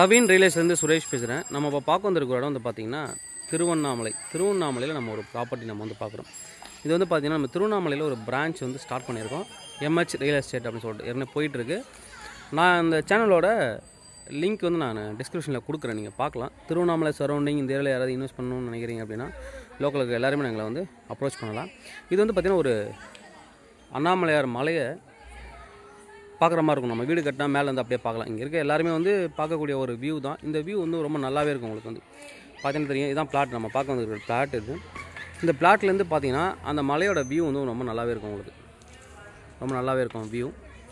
கவின் ரியலேஸ்லேருந்து சுரேஷ் பேசுகிறேன் நம்ம இப்போ பார்க்க வந்திருக்கிற இடம் வந்து பார்த்திங்கன்னா திருவண்ணாமலை திருவண்ணாமலையில் நம்ம ஒரு ப்ராப்பர்ட்டி நம்ம வந்து பார்க்குறோம் இது வந்து பார்த்திங்கன்னா நம்ம திருவண்ணாமலையில் ஒரு பிரான்ச் வந்து ஸ்டார்ட் பண்ணியிருக்கோம் எம்ஹெச் ரியல் எஸ்டேட் அப்படின்னு சொல்லிட்டு ஏற்கனவே போயிட்டுருக்கு நான் இந்த சேனலோட லிங்க் வந்து நான் டிஸ்கிரிப்ஷனில் கொடுக்குறேன் நீங்கள் பார்க்கலாம் திருவண்ணாமலை சரௌண்டிங் இந்த ஏரியாவில் யாராவது இன்வெஸ்ட் பண்ணணும்னு நினைக்கிறீங்க அப்படின்னா லோக்கலுக்கு எல்லாருமே எங்களை வந்து அப்ரோச் பண்ணலாம் இது வந்து பார்த்திங்கன்னா ஒரு அண்ணாமலையார் மலையை பார்க்குற மாதிரி இருக்கும் நம்ம வீடு கட்டினா மேலே வந்து அப்படியே பார்க்கலாம் இங்கே இருக்க எல்லாருமே வந்து பார்க்கக்கூடிய ஒரு வியூ தான் இந்த வியூ வந்து ரொம்ப நல்லாவே இருக்கும் உங்களுக்கு வந்து பார்த்தீங்கன்னா தெரியும் இதுதான் பிளாட் நம்ம பார்க்க வந்துருக்கிற பிளாட் இது இந்த பிளாட்லேருந்து பார்த்தீங்கன்னா அந்த மலையோட வியூ வந்து ரொம்ப நல்லாவே இருக்கும் உங்களுக்கு ரொம்ப நல்லாவே இருக்கும் வியூ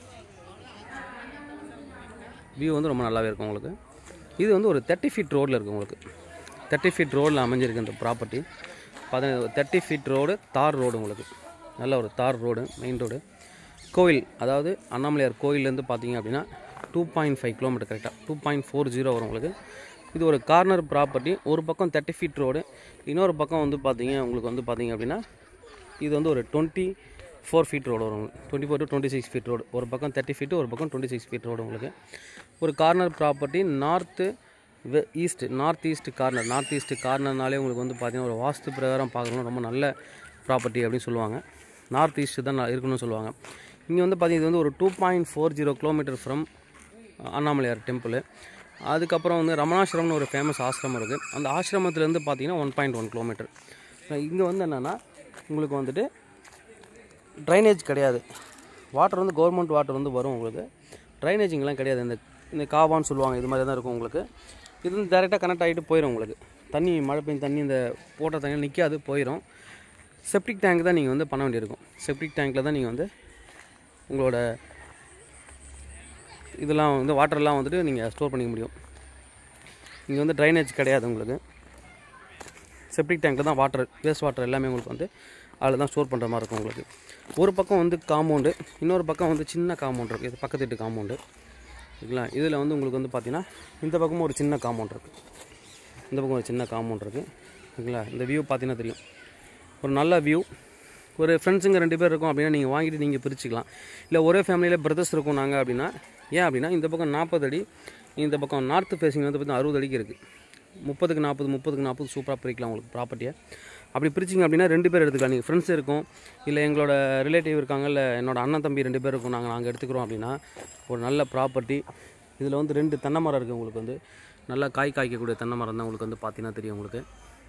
வியூ வந்து ரொம்ப நல்லாவே இருக்கும் உங்களுக்கு இது வந்து ஒரு தேர்ட்டி ஃபீட் ரோடில் இருக்குது உங்களுக்கு தேர்ட்டி ஃபீட் ரோடில் அமைஞ்சிருக்கு இந்த ப்ராப்பர்ட்டி பார்த்தீங்கன்னா தேர்ட்டி ஃபீட் ரோடு தார் ரோடு உங்களுக்கு நல்ல ஒரு தார் ரோடு மெயின் ரோடு கோயில் அதாவது அண்ணாமலையார் கோயிலேருந்து பார்த்தீங்க அப்படின்னா டூ பாயிண்ட் ஃபைவ் கிலோமீட்டர் கரெக்டாக டூ பாயிண்ட் ஃபோர் ஜீரோ வரும் உங்களுக்கு இது ஒரு கார்னர் ப்ராப்பர்ட்டி ஒரு பக்கம் தேர்ட்டி ஃபீட் ரோடு இன்னொரு பக்கம் வந்து பார்த்தீங்க உங்களுக்கு வந்து பார்த்தீங்க அப்படின்னா இது வந்து ஒரு டுவெண்ட்டி ஃபோர் ஃபீட் ரோடு வரும் twenty four to twenty six feet road ஒரு பக்கம் தேர்ட்டி ஃபீட்டு ஒரு பக்கம் டுவெண்ட்டி சிக்ஸ் ஃபீட் ரோடு உங்களுக்கு ஒரு கார்னர் ப்ராப்பர்ட்டி நார்த்து வெ east north east corner north east கார்னர்னாலே உங்களுக்கு வந்து பார்த்தீங்கன்னா ஒரு வாஸ்து பிரகாரம் பார்க்கணும் ரொம்ப நல்ல ப்ராப்பர்ட்டி அப்படின்னு சொல்லுவாங்க நார்த் ஈஸ்ட் தான் ந- இருக்கணும்னு சொல்லுவாங்க இங்கே வந்து பார்த்தீங்கன்னா இது வந்து ஒரு two point four zero kilometre from Annamalaiyar temple அதுக்கப்புறம் வந்து ரமணாசிரமம்னு ஒரு ஃபேமஸ் ஆசிரமம் இருக்குது அந்த ஆசிரமத்துலேருந்து பார்த்தீங்கன்னா ஒன் பாயிண்ட் ஒன் கிலோமீட்டர் இங்கே வந்து என்னென்னா உங்களுக்கு வந்துட்டு ட்ரைனேஜ் கிடையாது வாட்டர் வந்து கவர்மெண்ட் வாட்டர் வந்து வரும் உங்களுக்கு ட்ரைனேஜிங்லாம் கிடையாது இந்த இந்த காவான்னு சொல்லுவாங்க இது மாதிரி தான் இருக்கும் உங்களுக்கு இது வந்து டேரெக்டாக கனெக்ட் ஆகிட்டு போயிடும் உங்களுக்கு தண்ணி மழை பெய்யும் தண்ணி இந்த போட்ட தண்ணி நிற்காது போயிடும் செப்டிக் டேங்க் தான் நீங்கள் வந்து பண்ண வேண்டியிருக்கும் செப்டிக் டேங்க்கில் தான் நீங்கள் வந்து உங்களோட இதெல்லாம் வந்து வாட்டர்லாம் வந்துட்டு நீங்கள் ஸ்டோர் பண்ணிக்க முடியும் இங்கே வந்து ட்ரைனேஜ் கிடையாது உங்களுக்கு செப்டிக் டேங்க்கில் தான் வாட்டர் வேஸ்ட் வாட்டர் எல்லாமே உங்களுக்கு வந்து அதில் தான் ஸ்டோர் பண்ணுற மாதிரி இருக்கும் உங்களுக்கு ஒரு பக்கம் வந்து காம்பவுண்டு இன்னொரு பக்கம் வந்து சின்ன காம்பவுண்ட் இருக்குது இது பக்கத்து வீட்டு காம்பவுண்டு ஓகேங்களா இதில் வந்து உங்களுக்கு வந்து பார்த்தீங்கன்னா இந்த பக்கமும் ஒரு சின்ன காம்பவுண்ட் இருக்குது இந்த பக்கம் ஒரு சின்ன காம்பவுண்ட் இருக்குது ஓகேங்களா இந்த வியூ பார்த்தீங்கன்னா தெரியும் ஒரு நல்ல வியூ ஒரு ஃப்ரெண்ட்ஸுங்க ரெண்டு பேர் இருக்கும் அப்படின்னா நீங்கள் வாங்கிட்டு நீங்கள் பிரிச்சுக்கலாம் இல்லை ஒரே ஃபேமிலியில் பிரதர்ஸ் இருக்கும் நாங்கள் அப்படின்னா ஏன் அப்படின்னா இந்த பக்கம் நாற்பது அடி இந்த பக்கம் நார்த் ஃபேஸிங் வந்து பார்த்தீங்கன்னா அறுபது அடிக்கு இருக்குது முப்பதுக்கு நாற்பது முப்பதுக்கு நாற்பது சூப்பராக பிரிக்கலாம் உங்களுக்கு ப்ராப்பர்ட்டியை அப்படி பிரிச்சிங்க அப்படின்னா ரெண்டு பேர் எடுத்துக்கலாம் நீங்கள் ஃப்ரெண்ட்ஸ் இருக்கும் இல்லை எங்களோட ரிலேட்டிவ் இருக்காங்க இல்லை என்னோட அண்ணன் தம்பி ரெண்டு பேர் இருக்கும் நாங்கள் நாங்கள் எடுத்துக்கிறோம் அப்படின்னா ஒரு நல்ல ப்ராப்பர்ட்டி இதில் வந்து ரெண்டு தென்னை மரம் இருக்குது உங்களுக்கு வந்து நல்லா காய் காய்க்கக்கூடிய தென்னை மரம் தான் உங்களுக்கு வந்து பார்த்தீங்கன்னா தெரியும் உங்களுக்கு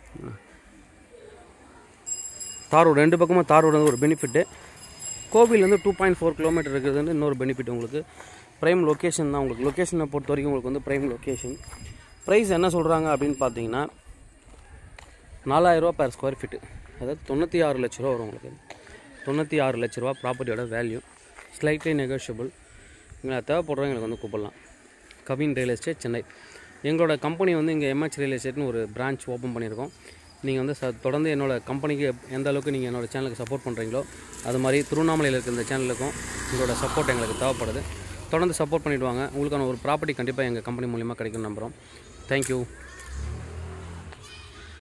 தார் ரோடு ரெண்டு பக்கமும் தார் ரோடு வந்து ஒரு பெனிஃபிட்டு கோவில் வந்து டூ பாயிண்ட் ஃபோர் கிலோமீட்டர் இருக்கிறது வந்து இன்னொரு பெனிஃபிட் உங்களுக்கு ப்ரைம் லொக்கேஷன் தான் உங்களுக்கு லொக்கேஷனை பொறுத்த வரைக்கும் உங்களுக்கு வந்து ப்ரைம் லொக்கேஷன் ப்ரைஸ் என்ன சொல்கிறாங்க அப்படின்னு பார்த்தீங்கன்னா நாலாயிரரூவா per ஸ்கொயர் ஃபீட்டு அதாவது தொண்ணூற்றி ஆறு லட்ச ரூபா வரும் உங்களுக்கு தொண்ணூற்றி ஆறு லட்ச ரூபா ப்ராப்பர்ட்டியோட வேல்யூ ஸ்லைட்லி நெகோஷியபிள் இங்கே தேவைப்படுறவங்க எங்களுக்கு வந்து கூப்பிடலாம் கவின் ரியல் எஸ்டேட் சென்னை எங்களோட கம்பெனி வந்து இங்கே எம்ஹெச் ரியல் எஸ்டேட்னு ஒரு பிரான்ச் ஓப்பன் பண்ணியிருக்கோம் நீங்கள் வந்து ச தொடர்ந்து என்னோட கம்பெனிக்கு எந்த அளவுக்கு நீங்கள் என்னோட சேனலுக்கு சப்போர்ட் பண்ணுறீங்களோ அது மாதிரி திருவண்ணாமலையில் இருக்க இந்த சேனலுக்கும் உங்களோட சப்போர்ட் எங்களுக்கு தேவைப்படுது தொடர்ந்து சப்போர்ட் பண்ணிவிடுவாங்க உங்களுக்கான ஒரு ப்ராப்பர்ட்டி கண்டிப்பாக எங்கள் கம்பெனி மூலிமா கிடைக்கும் நம்புகிறோம் தேங்க்யூ